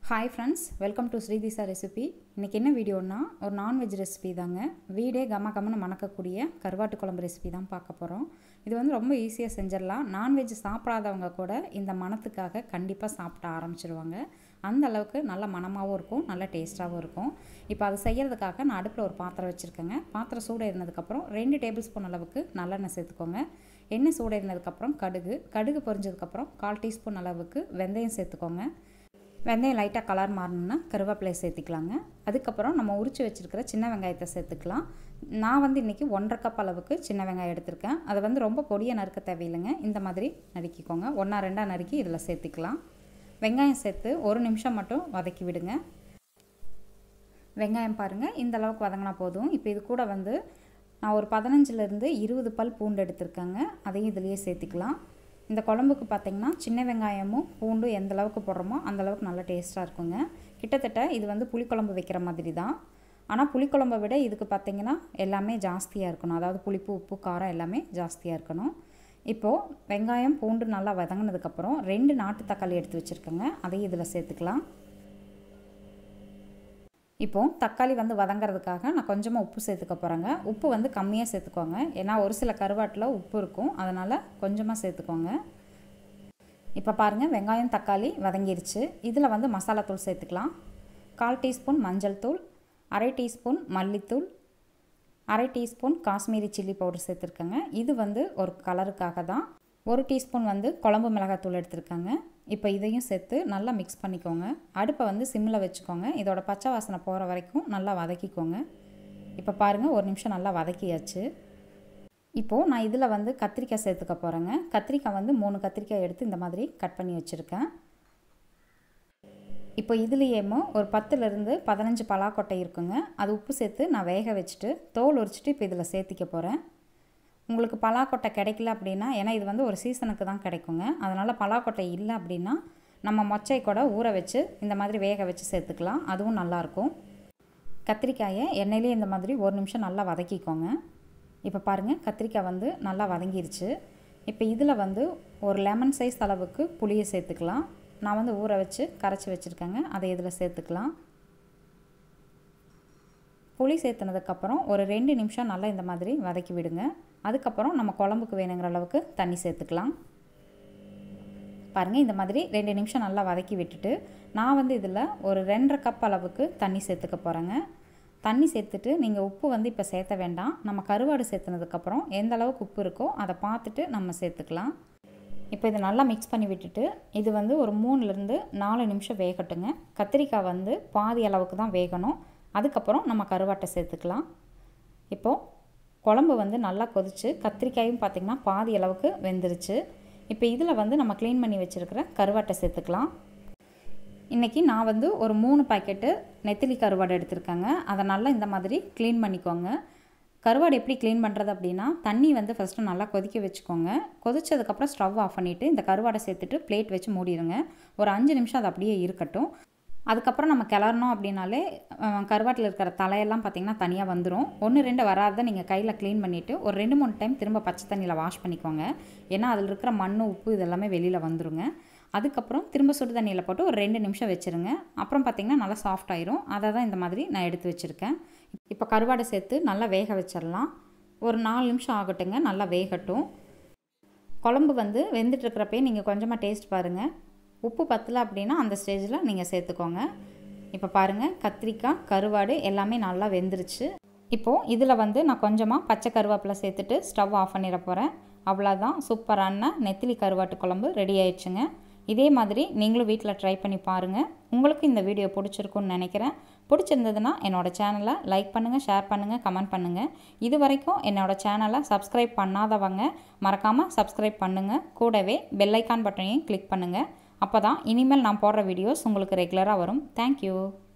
hi friends welcome to Srithisha recipe இன்றைக்கி என்ன வீடியோன்னா ஒரு நான்வெஜ் ரெசிபி தாங்க வீடே கம கமன்னு மணக்கக்கூடிய கருவாட்டு குழம்பு ரெசிபி தான் பார்க்க போகிறோம் இது வந்து ரொம்ப ஈஸியாக செஞ்சிடலாம் நான்வெஜ் சாப்பிடாதவங்க கூட இந்த மணத்துக்காக கண்டிப்பாக சாப்பிட ஆரம்பிச்சிருவாங்க அந்த அளவுக்கு நல்ல மணமாகவும் இருக்கும் நல்ல டேஸ்ட்டாகவும் இருக்கும் இப்போ அது செய்கிறதுக்காக நான் அடுப்பில் ஒரு பாத்திரம் வச்சுருக்கேங்க பாத்திரம் சூடு இருந்ததுக்கப்புறம் ரெண்டு டேபிள் ஸ்பூன் அளவுக்கு நல்லெண்ணெய் சேர்த்துக்கோங்க எண்ணெய் சூடு இருந்ததுக்கப்புறம் கடுகு கடுகு பொரிஞ்சதுக்கப்புறம் கால் டீஸ்பூன் அளவுக்கு வெந்தயம் சேர்த்துக்கோங்க வெந்தயம் லைட்டாக கலர் மாறணுன்னா கருவேப்பிலையை சேர்த்துக்கலாங்க அதுக்கப்புறம் நம்ம உரித்து வச்சுருக்கிற சின்ன வெங்காயத்தை சேர்த்துக்கலாம் நான் வந்து இன்றைக்கி ஒன்றரை கப் அளவுக்கு சின்ன வெங்காயம் எடுத்திருக்கேன் அதை வந்து ரொம்ப பொடியாக நறுக்க தேவையில்லைங்க இந்த மாதிரி நறுக்கிக்கோங்க ஒன்றா ரெண்டாக நறுக்கி இதில் சேர்த்துக்கலாம் வெங்காயம் சேர்த்து ஒரு நிமிஷம் மட்டும் வதக்கி விடுங்க வெங்காயம் பாருங்கள் இந்த அளவுக்கு வதங்கினா போதும் இப்போ இது கூட வந்து நான் ஒரு பதினஞ்சுலேருந்து இருபது பல் பூண்டு எடுத்திருக்கேங்க அதையும் இதுலேயே சேர்த்துக்கலாம் இந்த குழம்புக்கு பார்த்திங்கன்னா சின்ன வெங்காயமும் பூண்டும் எந்த அளவுக்கு போடுறோமோ அந்த அளவுக்கு நல்லா டேஸ்ட்டாக இருக்குங்க கிட்டத்தட்ட இது வந்து புளிக்குழம்பு வைக்கிற மாதிரி தான் ஆனால் புளிக்குழம்பை விட இதுக்கு பார்த்திங்கன்னா எல்லாமே ஜாஸ்தியாக இருக்கணும் அதாவது புளிப்பு உப்பு காரம் எல்லாமே ஜாஸ்தியாக இருக்கணும் இப்போது வெங்காயம் பூண்டு நல்லா வதங்கினதுக்கப்புறம் ரெண்டு நாட்டு தக்காளி எடுத்து வச்சுருக்கேங்க அதையும் இதில் சேர்த்துக்கலாம் இப்போது தக்காளி வந்து வதங்கிறதுக்காக நான் கொஞ்சமாக உப்பு சேர்த்துக்க போகிறேங்க உப்பு வந்து கம்மியாக சேர்த்துக்கோங்க ஏன்னா ஒரு சில கருவாட்டில் உப்பு இருக்கும் அதனால் கொஞ்சமாக சேர்த்துக்கோங்க இப்போ பாருங்கள் வெங்காயம் தக்காளி வதங்கிருச்சு இதில் வந்து மசாலாத்தூள் சேர்த்துக்கலாம் கால் டீஸ்பூன் மஞ்சள் தூள் அரை டீஸ்பூன் மல்லித்தூள் அரை டீஸ்பூன் காஷ்மீரி சில்லி பவுடர் சேர்த்துருக்கேங்க இது வந்து ஒரு கலருக்காக தான் ஒரு டீஸ்பூன் வந்து குழம்பு மிளகாத்தூள் எடுத்துருக்கேங்க இப்போ இதையும் சேர்த்து நல்லா மிக்ஸ் பண்ணிக்கோங்க அடுப்பை வந்து சிம்மில் வச்சுக்கோங்க இதோட பச்சை வாசனை போகிற வரைக்கும் நல்லா வதக்கிக்கோங்க இப்போ பாருங்கள் ஒரு நிமிஷம் நல்லா வதக்கியாச்சு இப்போது நான் இதில் வந்து கத்திரிக்காய் சேர்த்துக்க போகிறேங்க கத்திரிக்காய் வந்து மூணு கத்திரிக்காய் எடுத்து இந்த மாதிரி கட் பண்ணி வச்சுருக்கேன் இப்போ இதுலேயேமோ ஒரு பத்துலேருந்து பதினஞ்சு பலாக்கொட்டை இருக்குங்க அது உப்பு சேர்த்து நான் வேக வச்சுட்டு தோல் உரிச்சிட்டு இப்போ இதில் சேர்த்திக்க போகிறேன் உங்களுக்கு பலாக்கொட்டை கிடைக்கல அப்படின்னா ஏன்னா இது வந்து ஒரு சீசனுக்கு தான் கிடைக்குங்க அதனால் பலாக்கொட்டை இல்லை அப்படின்னா நம்ம மொச்சை கூட ஊற வச்சு இந்த மாதிரி வேக வச்சு சேர்த்துக்கலாம் அதுவும் நல்லாயிருக்கும் கத்திரிக்காயை எண்ணெயிலே இந்த மாதிரி ஒரு நிமிஷம் நல்லா வதக்கிக்கோங்க இப்போ பாருங்கள் கத்திரிக்காய் வந்து நல்லா வதங்கிருச்சு இப்போ இதில் வந்து ஒரு லெமன் சைஸ் அளவுக்கு புளியை சேர்த்துக்கலாம் நான் வந்து ஊற வச்சு கரைச்சி வச்சுருக்கேங்க அதை இதில் சேர்த்துக்கலாம் புளி சேர்த்துனதுக்கப்புறம் ஒரு ரெண்டு நிமிஷம் நல்லா இந்த மாதிரி வதக்கி விடுங்க அதுக்கப்புறம் நம்ம குழம்புக்கு வேணுங்கிற அளவுக்கு தண்ணி சேர்த்துக்கலாம் பாருங்கள் இந்த மாதிரி ரெண்டு நிமிஷம் நல்லா வதக்கி விட்டுட்டு நான் வந்து இதில் ஒரு ரெண்டரை கப் அளவுக்கு தண்ணி சேர்த்துக்க போகிறேங்க தண்ணி சேர்த்துட்டு நீங்கள் உப்பு வந்து இப்போ சேர்த்த வேண்டாம் நம்ம கருவாடு சேர்த்துனதுக்கப்புறம் எந்த அளவுக்கு உப்பு இருக்கோ அதை பார்த்துட்டு நம்ம சேர்த்துக்கலாம் இப்போ இதை நல்லா மிக்ஸ் பண்ணி விட்டுட்டு இது வந்து ஒரு மூணுலேருந்து நாலு நிமிஷம் வேகட்டுங்க கத்திரிக்காய் வந்து பாதி அளவுக்கு தான் வேகணும் அதுக்கப்புறம் நம்ம கருவாட்டை சேர்த்துக்கலாம் இப்போது குழம்பு வந்து நல்லா கொதித்து கத்திரிக்காயும் பார்த்திங்கன்னா பாதி அளவுக்கு வெந்துருச்சு இப்போ இதில் வந்து நம்ம க்ளீன் பண்ணி வச்சுருக்கிற கருவாட்டை சேர்த்துக்கலாம் இன்றைக்கி நான் வந்து ஒரு மூணு பாக்கெட்டு நெத்திலி கருவாடு எடுத்திருக்கேங்க அதை நல்லா இந்த மாதிரி க்ளீன் பண்ணிக்கோங்க கருவாடு எப்படி க்ளீன் பண்ணுறது அப்படின்னா தண்ணி வந்து ஃபஸ்ட்டு நல்லா கொதிக்க வச்சுக்கோங்க கொதிச்சதுக்கப்புறம் ஸ்டவ் ஆஃப் பண்ணிவிட்டு இந்த கருவாடை சேர்த்துட்டு பிளேட் வச்சு மூடிடுங்க ஒரு அஞ்சு நிமிஷம் அது அப்படியே இருக்கட்டும் அதுக்கப்புறம் நம்ம கிளறணும் அப்படின்னாலே கருவாட்டில் இருக்கிற தலையெல்லாம் பார்த்திங்கன்னா தனியாக வந்துடும் ஒன்று ரெண்டு வராத நீங்கள் கையில் க்ளீன் பண்ணிவிட்டு ஒரு ரெண்டு மூணு டைம் திரும்ப பச்சை தண்ணியில் வாஷ் பண்ணிக்கோங்க ஏன்னா அதில் இருக்கிற மண் உப்பு இதெல்லாமே வெளியில் வந்துருங்க அதுக்கப்புறம் திரும்ப சுடு தண்ணியில் போட்டு ஒரு ரெண்டு நிமிஷம் வச்சுருங்க அப்புறம் பார்த்திங்கன்னா நல்லா சாஃப்ட் ஆயிரும் அதை தான் இந்த மாதிரி நான் எடுத்து வச்சுருக்கேன் இப்போ கருவாடை சேர்த்து நல்லா வேக வச்சிடலாம் ஒரு நாலு நிமிஷம் ஆகட்டுங்க நல்லா வேகட்டும் குழம்பு வந்து வெந்துட்டுருக்கிறப்பே நீங்கள் கொஞ்சமாக டேஸ்ட் பாருங்கள் உப்பு பத்தலை அப்படின்னா அந்த ஸ்டேஜில் நீங்கள் சேர்த்துக்கோங்க இப்போ பாருங்கள் கத்திரிக்காய் கருவாடு எல்லாமே நல்லா வெந்துருச்சு இப்போது இதில் வந்து நான் கொஞ்சமாக பச்சை கருவேப்பிலை சேர்த்துட்டு ஸ்டவ் ஆஃப் பண்ணிட போகிறேன் அவ்வளோதான் சூப்பரான நெத்திலி கருவாட்டு குழம்பு ரெடி ஆயிடுச்சுங்க இதே மாதிரி நீங்களும் வீட்டில் ட்ரை பண்ணி பாருங்கள் உங்களுக்கு இந்த வீடியோ பிடிச்சிருக்குன்னு நினைக்கிறேன் பிடிச்சிருந்ததுன்னா என்னோடய சேனலை லைக் பண்ணுங்கள் ஷேர் பண்ணுங்கள் கமெண்ட் பண்ணுங்கள் இது வரைக்கும் என்னோடய சேனலை சப்ஸ்கிரைப் பண்ணாதவங்க மறக்காமல் சப்ஸ்கிரைப் பண்ணுங்கள் கூடவே பெல்லைக்கான் பட்டனையும் கிளிக் பண்ணுங்கள் அப்போ தான் இனிமேல் நான் போடுற வீடியோஸ் உங்களுக்கு ரெகுலராக வரும் தேங்க்யூ